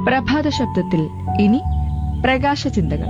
പ്രഭാത ശബ്ദത്തിൽ ഇനി പ്രകാശ ചിന്തകൾ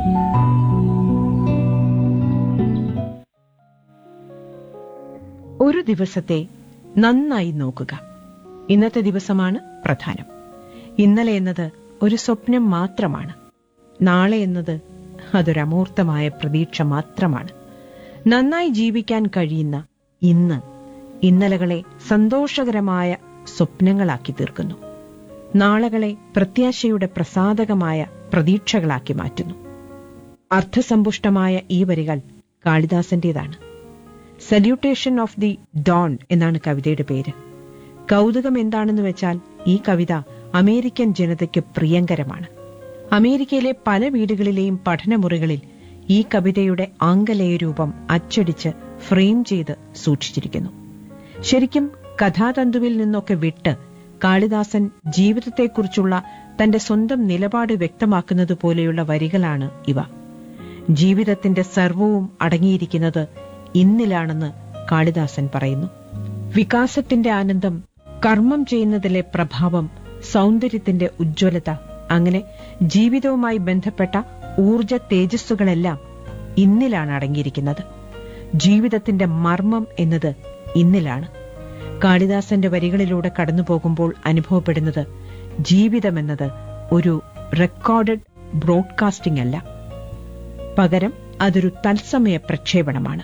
ഒരു ദിവസത്തെ നന്നായി നോക്കുക ഇന്നത്തെ ദിവസമാണ് പ്രധാനം ഇന്നലെ എന്നത് ഒരു സ്വപ്നം മാത്രമാണ് നാളെ എന്നത് അതൊരമൂർത്തമായ പ്രതീക്ഷ മാത്രമാണ് നന്നായി ജീവിക്കാൻ കഴിയുന്ന ഇന്ന് ഇന്നലകളെ സന്തോഷകരമായ സ്വപ്നങ്ങളാക്കി തീർക്കുന്നു നാളകളെ പ്രത്യാശയുടെ പ്രസാദകമായ പ്രതീക്ഷകളാക്കി മാറ്റുന്നു അർത്ഥസമ്പുഷ്ടമായ ഈ വരികൾ കാളിദാസന്റേതാണ് സല്യൂട്ടേഷൻ ഓഫ് ദി ഡോൺ എന്നാണ് കവിതയുടെ പേര് കൗതുകം എന്താണെന്ന് വെച്ചാൽ ഈ കവിത അമേരിക്കൻ ജനതയ്ക്ക് പ്രിയങ്കരമാണ് അമേരിക്കയിലെ പല വീടുകളിലെയും പഠനമുറികളിൽ ഈ കവിതയുടെ ആംഗലേയ രൂപം അച്ചടിച്ച് ഫ്രെയിം ചെയ്ത് സൂക്ഷിച്ചിരിക്കുന്നു ശരിക്കും കഥാതന്തുവിൽ നിന്നൊക്കെ വിട്ട് കാളിദാസൻ ജീവിതത്തെക്കുറിച്ചുള്ള തന്റെ സ്വന്തം നിലപാട് വ്യക്തമാക്കുന്നത് പോലെയുള്ള വരികളാണ് ഇവ ജീവിതത്തിന്റെ സർവവും അടങ്ങിയിരിക്കുന്നത് ഇന്നിലാണെന്ന് കാളിദാസൻ പറയുന്നു വികാസത്തിന്റെ ആനന്ദം കർമ്മം ചെയ്യുന്നതിലെ പ്രഭാവം സൗന്ദര്യത്തിന്റെ ഉജ്ജ്വലത അങ്ങനെ ജീവിതവുമായി ബന്ധപ്പെട്ട ഊർജ തേജസ്സുകളെല്ലാം ഇന്നിലാണ് അടങ്ങിയിരിക്കുന്നത് ജീവിതത്തിന്റെ മർമ്മം എന്നത് ഇന്നിലാണ് കാളിദാസന്റെ വരികളിലൂടെ കടന്നു പോകുമ്പോൾ അനുഭവപ്പെടുന്നത് ജീവിതമെന്നത് ഒരു റെക്കോർഡഡ് ബ്രോഡ്കാസ്റ്റിംഗ് അല്ല പകരം അതൊരു തത്സമയ പ്രക്ഷേപണമാണ്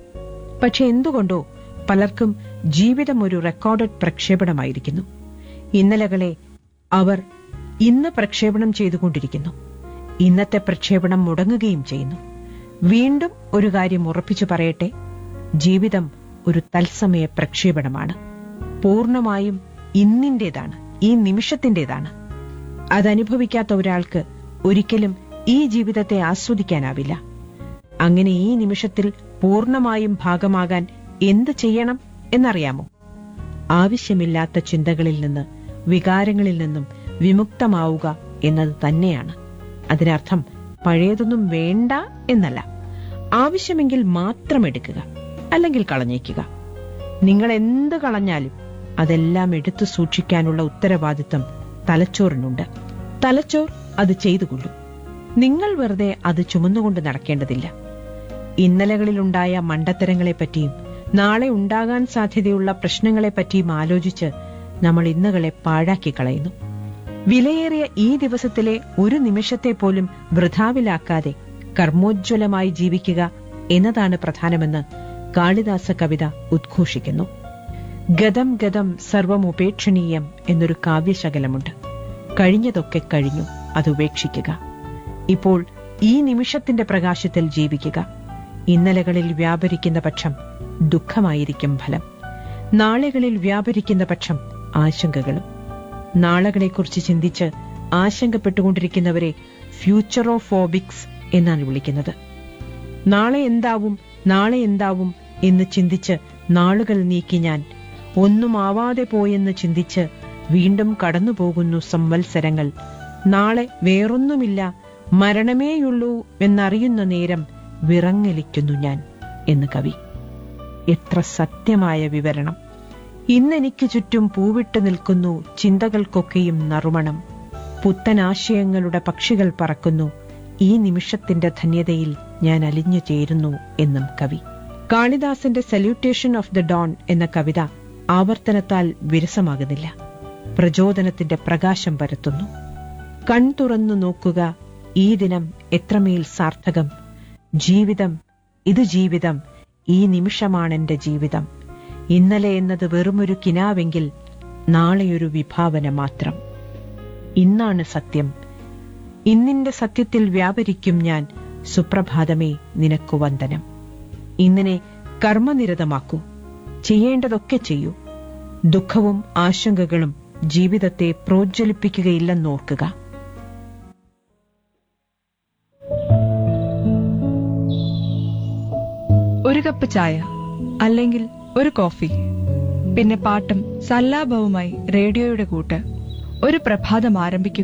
പക്ഷെ എന്തുകൊണ്ടോ പലർക്കും ജീവിതം ഒരു റെക്കോർഡഡ് പ്രക്ഷേപണമായിരിക്കുന്നു ഇന്നലകളെ അവർ ഇന്ന് പ്രക്ഷേപണം ചെയ്തുകൊണ്ടിരിക്കുന്നു ഇന്നത്തെ പ്രക്ഷേപണം മുടങ്ങുകയും ചെയ്യുന്നു വീണ്ടും ഒരു കാര്യം ഉറപ്പിച്ചു പറയട്ടെ ജീവിതം ഒരു തത്സമയ പ്രക്ഷേപണമാണ് പൂർണ്ണമായും ഇന്നിന്റേതാണ് ഈ നിമിഷത്തിന്റേതാണ് അതനുഭവിക്കാത്ത ഒരാൾക്ക് ഒരിക്കലും ഈ ജീവിതത്തെ ആസ്വദിക്കാനാവില്ല അങ്ങനെ ഈ നിമിഷത്തിൽ പൂർണ്ണമായും ഭാഗമാകാൻ എന്ത് ചെയ്യണം എന്നറിയാമോ ആവശ്യമില്ലാത്ത ചിന്തകളിൽ നിന്ന് വികാരങ്ങളിൽ നിന്നും വിമുക്തമാവുക എന്നത് തന്നെയാണ് അതിനർത്ഥം പഴയതൊന്നും വേണ്ട എന്നല്ല ആവശ്യമെങ്കിൽ മാത്രം എടുക്കുക അല്ലെങ്കിൽ കളഞ്ഞേക്കുക നിങ്ങൾ എന്ത് കളഞ്ഞാലും അതെല്ലാം എടുത്തു സൂക്ഷിക്കാനുള്ള ഉത്തരവാദിത്തം തലച്ചോറിനുണ്ട് തലച്ചോർ അത് ചെയ്തുകൊള്ളും നിങ്ങൾ വെറുതെ അത് ചുമന്നുകൊണ്ട് നടക്കേണ്ടതില്ല ഇന്നലകളിലുണ്ടായ മണ്ടത്തരങ്ങളെപ്പറ്റിയും നാളെ ഉണ്ടാകാൻ സാധ്യതയുള്ള പ്രശ്നങ്ങളെപ്പറ്റിയും ആലോചിച്ച് നമ്മൾ ഇന്നുകളെ പാഴാക്കി കളയുന്നു വിലയേറിയ ഈ ദിവസത്തിലെ ഒരു നിമിഷത്തെ പോലും വൃഥാവിലാക്കാതെ കർമ്മോജ്വലമായി ജീവിക്കുക എന്നതാണ് പ്രധാനമെന്ന് കാളിദാസ കവിത ഉദ്ഘോഷിക്കുന്നു ഗതം ഗതം സർവമുപേക്ഷണീയം എന്നൊരു കാവ്യശകലമുണ്ട് കഴിഞ്ഞതൊക്കെ കഴിഞ്ഞു അത് ഉപേക്ഷിക്കുക ഇപ്പോൾ ഈ നിമിഷത്തിന്റെ പ്രകാശത്തിൽ ജീവിക്കുക ഇന്നലകളിൽ വ്യാപരിക്കുന്ന പക്ഷം ദുഃഖമായിരിക്കും ഫലം നാളുകളിൽ വ്യാപരിക്കുന്ന പക്ഷം ആശങ്കകളും നാളകളെക്കുറിച്ച് ചിന്തിച്ച് ആശങ്കപ്പെട്ടുകൊണ്ടിരിക്കുന്നവരെ ഫ്യൂച്ചറോഫോബിക്സ് എന്നാണ് വിളിക്കുന്നത് നാളെ എന്താവും നാളെ എന്താവും എന്ന് ചിന്തിച്ച് നാളുകൾ നീക്കി ഞാൻ ഒന്നും ആവാതെ പോയെന്ന് ചിന്തിച്ച് വീണ്ടും കടന്നുപോകുന്നു സംവത്സരങ്ങൾ നാളെ വേറൊന്നുമില്ല മരണമേയുള്ളൂ എന്നറിയുന്ന നേരം വിറങ്ങലിക്കുന്നു ഞാൻ എന്ന് കവി എത്ര സത്യമായ വിവരണം ഇന്നെനിക്ക് ചുറ്റും പൂവിട്ട് നിൽക്കുന്നു ചിന്തകൾക്കൊക്കെയും നറുമണം പുത്തനാശയങ്ങളുടെ പക്ഷികൾ പറക്കുന്നു ഈ നിമിഷത്തിന്റെ ധന്യതയിൽ ഞാൻ അലിഞ്ഞു ചേരുന്നു എന്നും കവി കാളിദാസന്റെ സല്യൂട്ടേഷൻ ഓഫ് ദ ഡോൺ എന്ന കവിത ആവർത്തനത്താൽ വിരസമാകുന്നില്ല പ്രചോദനത്തിന്റെ പ്രകാശം പരത്തുന്നു കൺ തുറന്നു നോക്കുക ഈ ദിനം എത്രമേൽ സാർത്ഥകം ജീവിതം ഇത് ജീവിതം ഈ നിമിഷമാണെന്റെ ജീവിതം ഇന്നലെ എന്നത് വെറുമൊരു കിനാവെങ്കിൽ നാളെയൊരു വിഭാവന മാത്രം ഇന്നാണ് സത്യം ഇന്നിന്റെ സത്യത്തിൽ വ്യാപരിക്കും ഞാൻ സുപ്രഭാതമേ നിനക്കു വന്ദനം ഇന്നിനെ കർമ്മനിരതമാക്കൂ ചെയ്യേണ്ടതൊക്കെ ചെയ്യൂ ദുഃഖവും ആശങ്കകളും ജീവിതത്തെ പ്രോജ്വലിപ്പിക്കുകയില്ലെന്നോർക്കുക ഒരു കപ്പ് ചായ അല്ലെങ്കിൽ ഒരു കോഫി പിന്നെ പാട്ടും സല്ലാപവുമായി റേഡിയോയുടെ കൂട്ട് ഒരു പ്രഭാതം ആരംഭിക്കുക